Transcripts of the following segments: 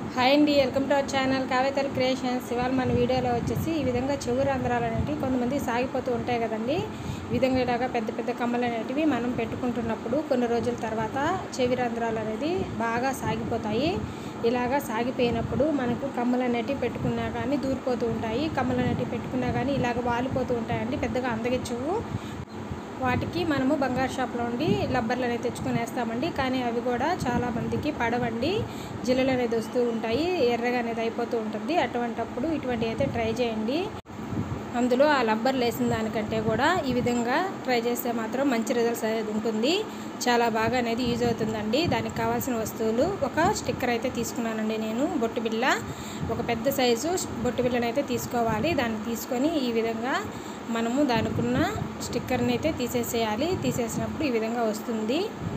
hi అండి welcome to our channel కావేతల్ creations ఇవాళ మన వీడియోలో వచ్చేసి ఈ విధంగా చెవు రంధ్రాలు అనేటివి కొంతమంది సాగిపోతూ ఉంటాయి కదండి ఈ విధంగా ఇలాగా పెద్ద పెద్ద కమ్మలు అనేటివి మనం పెట్టుకుంటున్నప్పుడు కొన్ని రోజుల తర్వాత చెవి రంధ్రాలు అనేది బాగా సాగిపోతాయి ఇలాగా సాగిపోయినప్పుడు మనకు కమ్మలు అనేటివి పెట్టుకున్నా కానీ దూరిపోతూ ఉంటాయి కమ్మలు అనేటివి పెట్టుకున్నా కానీ ఇలాగ వాలిపోతూ ఉంటాయండి పెద్దగా అందగించవు వాటికి మనము బంగారు షాప్లో ఉండి లబ్బర్లు అనేది తెచ్చుకొని వేస్తామండి కానీ అవి కూడా చాలా మందికి పడవండి జిల్లలు అనేది వస్తూ ఉంటాయి ఎర్రగా అనేది అయిపోతూ ఉంటుంది అటువంటప్పుడు ఇటువంటి అయితే ట్రై చేయండి అందులో ఆ లబ్బర్లు వేసిన దానికంటే కూడా ఈ విధంగా ట్రై చేస్తే మాత్రం మంచి రిజల్ట్స్ అనేది ఉంటుంది చాలా బాగా అనేది యూజ్ అవుతుందండి దానికి కావాల్సిన వస్తువులు ఒక స్టిక్కర్ అయితే తీసుకున్నానండి నేను బొట్టు బిళ్ళ ఒక పెద్ద సైజు బొట్టు బిళ్ళని అయితే తీసుకోవాలి దాన్ని తీసుకొని ఈ విధంగా మనము దానికున్న స్టిక్కర్ని అయితే తీసేసేయాలి తీసేసినప్పుడు ఈ విధంగా వస్తుంది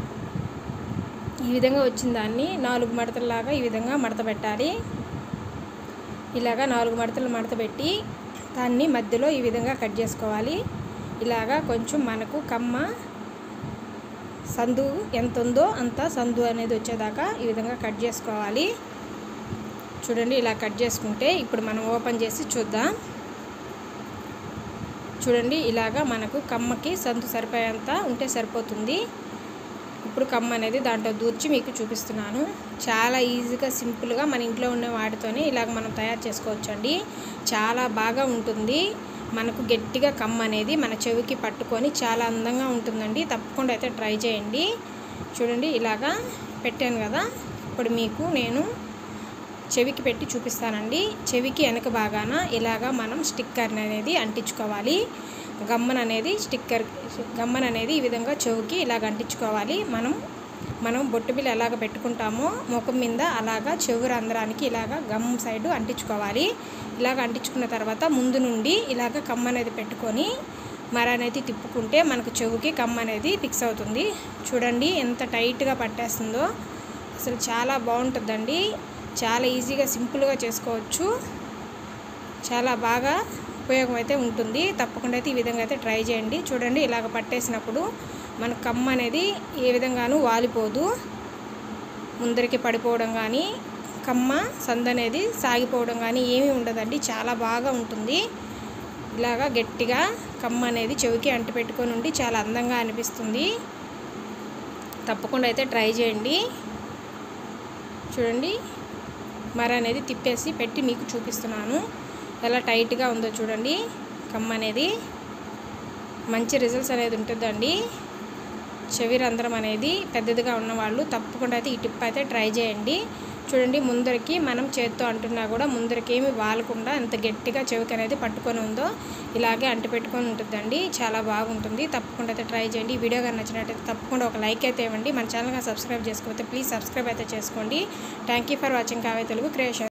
ఈ విధంగా వచ్చిన దాన్ని నాలుగు మడతల్లాగా ఈ విధంగా మడత పెట్టాలి ఇలాగా నాలుగు మడతలు మడత పెట్టి దాన్ని మధ్యలో ఈ విధంగా కట్ చేసుకోవాలి ఇలాగా కొంచెం మనకు కమ్మ సందు ఎంత ఉందో అంత సందు అనేది వచ్చేదాకా ఈ విధంగా కట్ చేసుకోవాలి చూడండి ఇలా కట్ చేసుకుంటే ఇప్పుడు మనం ఓపెన్ చేసి చూద్దాం చూడండి ఇలాగా మనకు కమ్మకి సందు సరిపోయేంత ఉంటే సరిపోతుంది ఇప్పుడు కమ్మ అనేది దాంట్లో దూర్చి మీకు చూపిస్తున్నాను చాలా ఈజీగా సింపుల్గా మన ఇంట్లో ఉన్న వాటితోనే ఇలాగ మనం తయారు చేసుకోవచ్చు అండి చాలా బాగా ఉంటుంది మనకు గట్టిగా కమ్మ అనేది మన చెవికి పట్టుకొని చాలా అందంగా ఉంటుందండి తప్పకుండా అయితే ట్రై చేయండి చూడండి ఇలాగా పెట్టాను కదా ఇప్పుడు మీకు నేను చెవికి పెట్టి చూపిస్తానండి చెవికి వెనక భాగాన ఇలాగా మనం స్టిక్కర్ అనేది అంటించుకోవాలి గమ్మన్ అనేది స్టిక్కర్ గమ్మన్ అనేది ఈ విధంగా చెవికి ఇలాగ అంటించుకోవాలి మనం మనం బొట్టు బిల్ల ఎలాగ పెట్టుకుంటామో ముఖం మీద అలాగా చెవు రంధ్రానికి ఇలాగ గమ్ సైడ్ అంటించుకోవాలి ఇలాగ అంటించుకున్న తర్వాత ముందు నుండి ఇలాగ కమ్మ అనేది పెట్టుకొని మర అనేది తిప్పుకుంటే మనకు చెవుకి కమ్మ అనేది ఫిక్స్ అవుతుంది చూడండి ఎంత టైట్గా పట్టేస్తుందో అసలు చాలా బాగుంటుందండి చాలా ఈజీగా సింపుల్గా చేసుకోవచ్చు చాలా బాగా ఉపయోగం అయితే ఉంటుంది తప్పకుండా అయితే ఈ విధంగా అయితే ట్రై చేయండి చూడండి ఇలాగ పట్టేసినప్పుడు మన కమ్మ అనేది ఏ విధంగానూ వాలిపోదు ముందరికి పడిపోవడం కానీ కమ్మ సంద అనేది సాగిపోవడం కానీ ఏమీ ఉండదండి చాలా బాగా ఉంటుంది ఇలాగా గట్టిగా కమ్మ అనేది చెవికి అంటి పెట్టుకొని ఉండి చాలా అందంగా అనిపిస్తుంది తప్పకుండా అయితే ట్రై చేయండి చూడండి మర అనేది తిప్పేసి పెట్టి మీకు చూపిస్తున్నాను ఎలా టైట్గా ఉందో చూడండి కమ్మ అనేది మంచి రిజల్ట్స్ అనేది ఉంటుందండి చెవి రంధ్రం అనేది పెద్దదిగా ఉన్నవాళ్ళు తప్పకుండా అయితే ఈ టిప్ అయితే ట్రై చేయండి చూడండి ముందరికి మనం చేత్తో అంటున్నా కూడా ముందరికి ఏమి వాలకుండా ఎంత గట్టిగా చెవికి అనేది పట్టుకొని ఉందో ఇలాగే అంటి పెట్టుకొని ఉంటుందండి చాలా బాగుంటుంది తప్పకుండా అయితే ట్రై చేయండి ఈ వీడియో కానీ నచ్చినట్టయితే తప్పకుండా ఒక లైక్ అయితే ఇవ్వండి మన ఛానల్గా సబ్స్క్రైబ్ చేసుకోకపోతే ప్లీజ్ సబ్స్క్రైబ్ అయితే చేసుకోండి థ్యాంక్ యూ ఫర్ వాచింగ్ కావే తెలుగు క్రియేషన్